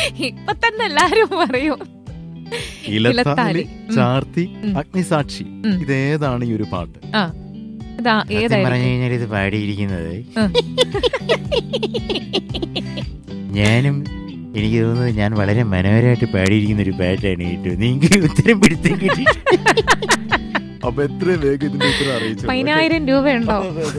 ഇപ്പൊ തന്നെ എല്ലാരും പറയും ഇലത്താലി ഇലത്താലി. ഉം. ചാർത്തി ഉം. അഗ്നിസാക്ഷി ഉം. ഇതേതാണ് ഈ ഒരു പാട്ട് ആ ഇതാ സത്യം പറഞ്ഞു ഏതായിരിക്കും കഴിഞ്ഞാൽ ഇത് പാടിയിരിക്കുന്നത് ആ. ഞാനും എനിക്ക് തോന്നുന്നത് ഞാൻ വളരെ മനോഹരമായിട്ട് പാടിയിരിക്കുന്ന ഒരു പാട്ടാണ് കേട്ടോ നിങ്ങൾക്ക് ഉത്തരം പിടുത്തം കിട്ടി അപ്പൊ എത്ര വേഗം ഇതിന്റെ ഉത്തരം അറിയിച്ചു പതിനായിരം രൂപയുണ്ടോ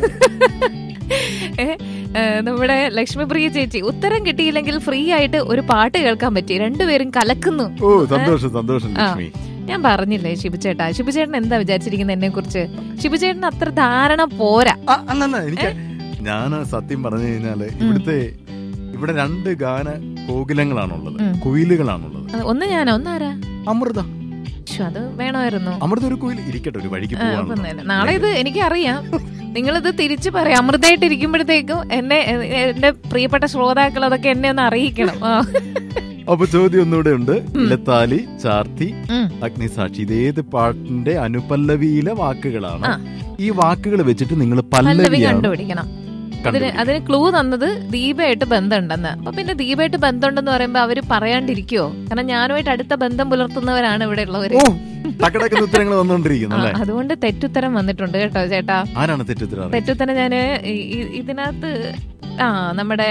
ഏ, ഏ, നമ്മുടെ ലക്ഷ്മിപ്രിയ ചേച്ചി ഉത്തരം കിട്ടിയില്ലെങ്കിൽ ഫ്രീ ആയിട്ട് ഒരു പാട്ട് കേൾക്കാൻ പറ്റി രണ്ടുപേരും കലക്കുന്നു ഓ സന്തോഷം സന്തോഷം ആ. ലക്ഷ്മി ഞാൻ പറഞ്ഞില്ലേ ശിബുചേട്ടാ ശിബുചേട്ടൻ എന്താ വിചാരിച്ചിരിക്കുന്നത് എന്നെ കുറിച്ച് ശിബുചേട്ടൻ അത്ര ധാരണ പോരാ ആ, അല്ലല്ല എനിക്ക് ഞാൻ സത്യം പറഞ്ഞു കഴിഞ്ഞാല് ഇവിടുത്തെ ഇവിടെ രണ്ട് ഗാന കോകിലങ്ങളാണുള്ളത് ഉം. കുയിലുകളാണുള്ളത് അത് ഒന്ന് ഞാനോ ഒന്നാരാ അമൃത ശ്ശോ, അത് വേണമായിരുന്നു അമൃത ഒരു കുയിൽ ഇരിക്കട്ടെ ഒരു വഴിക്ക് ആ, അപ്പൊ പോവാണ് നേരെ. നാളെ ഇത് എനിക്കറിയാം നിങ്ങളിത് തിരിച്ചു പറയാം അമൃതയായിട്ട് ഇരിക്കുമ്പോഴത്തേക്കും എന്നെ എ- എന്റെ പ്രിയപ്പെട്ട ശ്രോതാക്കൾ അതൊക്കെ എന്നെ ഒന്ന് അറിയിക്കണം ആ. അപ്പൊ ചോദ്യം ഒന്നുകൂടെ ഉണ്ട് ഇലത്താലി ചാർത്തി ഉം. അഗ്നിസാക്ഷി ഇത് ഏത് പാട്ടിന്റെ അനുപല്ലവിയിലെ വാക്കുകളാണ് ആ. ഈ വാക്കുകൾ വെച്ചിട്ട് നിങ്ങൾ പല്ലവി പല്ലവിയാണ് കണ്ടുപിടിക്കണം അതിന് കണ്ടുപിടിക്കുന്നത്. അതിന് ക്ലൂ തന്നത് ദീപയായിട്ട് ബന്ധമുണ്ടെന്ന് അപ്പൊ പിന്നെ ദീപയായിട്ട് ബന്ധമുണ്ടെന്ന് പറയുമ്പോ അവര് പറയാണ്ടിരിക്കോ കാരണം ഞാനുമായിട്ട് അടുത്ത ബന്ധം പുലർത്തുന്നവരാണ് ഇവിടെ ഉള്ളവര് ഓ ടക്കടക്കുന്ന ഉത്തരങ്ങൾ വന്നുകൊണ്ടിരിക്കുന്നു ആ, അല്ലേ അതുകൊണ്ട് തെറ്റുത്തരം വന്നിട്ടുണ്ട് കേട്ടോ ചേട്ടാ ആരാണ് തെറ്റുത്തരം അറിയിച്ചത്? തെറ്റുത്തരം ഞാന് ഈ- ഈ- ഇതിനകത്ത് ആ നമ്മുടെ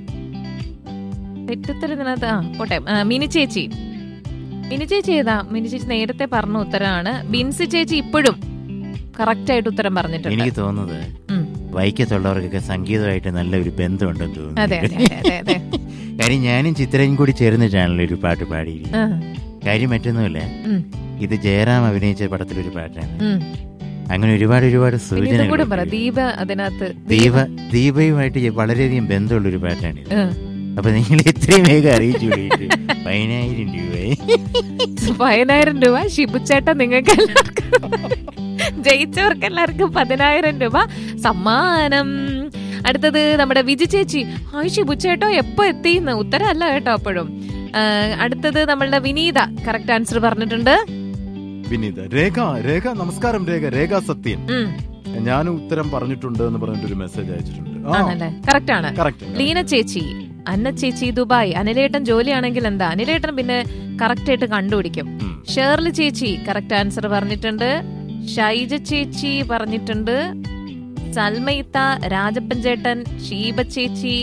തെറ്റുത്തരം ഇതിനകത്ത് ആ പോട്ടെ ആ, മിനി ചേച്ചി മിനി ചേച്ചി ഏതാ മിനി ചേച്ചി നേരത്തെ പറഞ്ഞ ഉത്തരമാണ് ബിൻസി ചേച്ചി ഇപ്പോഴും കറക്റ്റ് ആയിട്ട് ഉത്തരം പറഞ്ഞിട്ടുണ്ട് എനിക്ക് തോന്നുന്നത് ഉം. വൈക്കത്തുള്ളവർക്കൊക്കെ സംഗീതമായിട്ട് നല്ല ഒരു ബന്ധമുണ്ടെന്ന് അതെ തോന്നുന്നു അതെ അതെ അതെ അതെ കാര്യം ഞാനും ചിത്രയും കൂടി ചേർന്നിട്ടാണല്ലോ ഒരു പാട്ട് പാടിയിരിക്കുന്നത് ആ, കാര്യം മറ്റൊന്നുമില്ല ഉം, ഇത് ജയറാം അഭിനയിച്ച പടത്തിലൊരു പാട്ടാണ് ഉം. അങ്ങനെ ഒരുപാട് ഒരുപാട് പിന്നെ ഇതും കൂടെ പറ സൂചനകൾ ദീപ അതിനകത്ത് ദീപ ദീപയുമായിട്ട് വളരെയധികം ബന്ധമുള്ള ഒരു പാട്ടാണ് ഇത് ആ. അപ്പൊ നിങ്ങൾ എത്രയും വേഗം അറിയിച്ചു വിളിയിട്ട് പതിനായിരം രൂപയെ പതിനായിരം രൂപ ഷിബുച്ചേട്ട നിങ്ങൾക്ക് എല്ലാവർക്കും ജയിച്ചവർക്ക് എല്ലാവർക്കും പതിനായിരം രൂപ സമ്മാനം അടുത്തത് നമ്മുടെ വിജി ചേച്ചി ഹായ് ഷിബുച്ചേട്ടോ എപ്പോ എത്തിന്ന് ഉത്തരമല്ല കേട്ടോ അപ്പോഴും ആ, അടുത്തത് നമ്മളുടെ വിനീത കറക്റ്റ് ആൻസർ പറഞ്ഞിട്ടുണ്ട് വിനീത രേഖ രേഖ നമസ്കാരം രേഖ രേഖ സത്യൻ ഉം, ഞാനും ഉത്തരം പറഞ്ഞിട്ടുണ്ട് എന്ന് പറഞ്ഞിട്ട് ഒരു മെസ്സേജ് അയച്ചിട്ടുണ്ട് ആ ആണല്ലേ കറക്റ്റ് ആണ് കറക്റ്റ് ലീന ചേച്ചി അന്ന ചേച്ചി ദുബായ് അനിലേട്ടൻ ജോലിയാണെങ്കിൽ എന്താ അനിലേട്ടൻ പിന്നെ കറക്റ്റ് ആയിട്ട് കണ്ടുപിടിക്കും ഷേർലി ചേച്ചി കറക്റ്റ് ആൻസർ പറഞ്ഞിട്ടുണ്ട് ഷൈജ ചേച്ചി പറഞ്ഞിട്ടുണ്ട് സൽമയിത്ത രാജപ്പൻ ചേട്ടൻ ഷീബ ചേച്ചി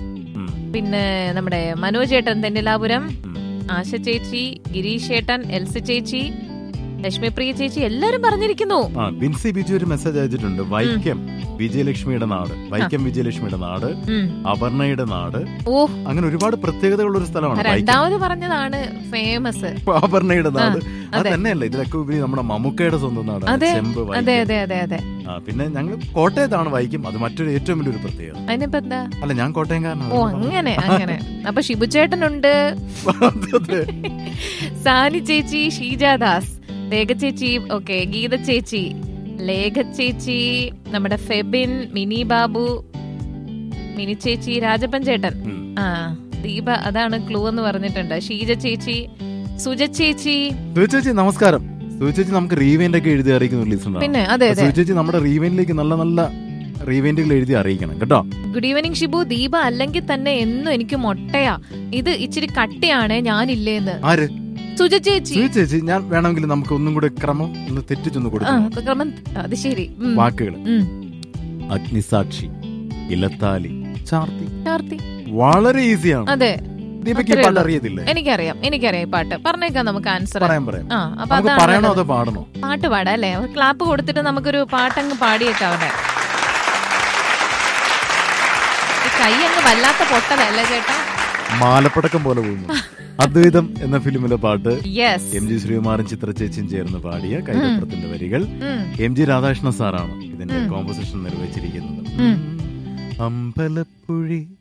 പിന്നെ നമ്മുടെ മനോജ് ചേട്ടൻ തെന്നിലാപുരം ആശ ചേച്ചി ഗിരീഷ് ചേട്ടൻ എൽസ ചേച്ചി ലക്ഷ്മിപ്രിയ ചേച്ചി എല്ലാരും പറഞ്ഞിരിക്കുന്നു ആ ബിൻസി ബിജു ഒരു മെസ്സേജ് അയച്ചിട്ടുണ്ട് വൈക്കം വിജയലക്ഷ്മിയുടെ നാട് വൈക്കം വിജയലക്ഷ്മിയുടെ നാട് ഉം. അപർണയുടെ നാട് ഓ അങ്ങനെ ഒരുപാട് പ്രത്യേകതകളുള്ള ഒരു സ്ഥലമാണ് വൈക്കം രണ്ടാമത് പറഞ്ഞതാണ് ഫേമസ് അപർണയുടെ നാട് അത് അതെ. തന്നെയല്ല ഇതിലൊക്കെ ഉപരി നമ്മുടെ മമ്മൂക്കയുടെ സ്വന്തം നാടാണ് അതെ, ചെമ്പ് അതെ വൈക്കം അതെ അതെ അതെ ആ, പിന്നെ ഞങ്ങൾ കോട്ടയത്താണ് വൈക്കം അത് മറ്റൊരു ഏറ്റവും വലിയൊരു പ്രത്യേകത അതിനിപ്പോ എന്താ അല്ല ഞാൻ കോട്ടയംകാരനാണ് ഓ അങ്ങനെ അങ്ങനെ അപ്പൊ ഷിബുചേട്ടനുണ്ട് അതെ, അതെ. സാനി ചേച്ചി ഷീജാദാസ് ലേഖ ചേച്ചി ഓക്കെ ഗീത ചേച്ചി ലേഖ ചേച്ചി നമ്മുടെ ഫെബിൻ മിനി ബാബു മിനി ചേച്ചി രാജപ്പൻ ചേട്ടൻ ഉം. ആ ദീപ അതാണ് ക്ലൂ എന്ന് പറഞ്ഞിട്ടുണ്ട് ഷീജ ചേച്ചി സുജ ചേച്ചി സുചേച്ചി നമസ്കാരം സുചേച്ചി നമുക്ക് റീവെന്റ് ഒക്കെ എഴുതി അറിയിക്കുന്ന ഒരു ലിസ്റ്റ് പിന്നെ അതെ അതെ സുചേച്ചി നമ്മുടെ റീവെന്റിലേക്ക് നല്ല നല്ല റീവെന്റുകൾ എഴുതി അറിയിക്കണം കേട്ടോ ഗുഡ് ഈവനിങ് ഷിബു ദീപ അല്ലെങ്കിൽ തന്നെ എന്നും എനിക്ക് മൊട്ടയാ ഇത് ഇച്ചിരി കട്ടിയാണ് ഞാനില്ലേന്ന് ആര് സുജ ചേച്ചി സുചേച്ചി ഞാൻ വേണമെങ്കിൽ നമുക്ക് ഒന്നും കൂടെ ക്രമം ഒന്ന് തെറ്റിച്ചൊന്ന് ആ കൊടുക്കണം അപ്പൊ ക്രമം അത് ശരി ഉം, വാക്കുകൾ ഉം. അഗ്നിസാക്ഷി ഇലത്താലി ചാർത്തി ചാർത്തി വളരെ ഈസിയാണ് അതെ ദീപക്ക് ഈ അത്രേ പാട്ട് ഉള്ളൂ. അറിയത്തില്ലേ എനിക്കറിയാം എനിക്കറിയാം ഈ പാട്ട് പറഞ്ഞേക്കാം നമുക്ക് ആൻസർ പറയാൻ പറയാം ആ അപ്പൊ നമുക്ക് അതാണ് പറയണോ നല്ലത്. അതോ പാടണോ പാട്ട് പാടാം അല്ലേ ക്ലാപ്പ് കൊടുത്തിട്ട് നമുക്കൊരു പാട്ടങ്ങ് പാടിയേക്കാം അവിടെ ഈ കൈ അങ്ങ് വല്ലാത്ത പൊട്ടലല്ലേ ചേട്ടാ മാലപ്പടക്കം പോലെ പോകുന്നു അദ്വൈതം എന്ന ഫിലിമിലെ പാട്ട് യെസ് എം ജി ശ്രീകുമാറും ചിത്രചേച്ചിയും ചേർന്ന് പാടിയ കൈതപ്പുറത്തിന്റെ വരികൾ ഉം. എം ജി രാധാകൃഷ്ണ സാറാണ് ഇതിന്റെ ഉം. കോമ്പോസിഷൻ നിർവഹിച്ചിരിക്കുന്നത് ഉം. അമ്പലപ്പുഴി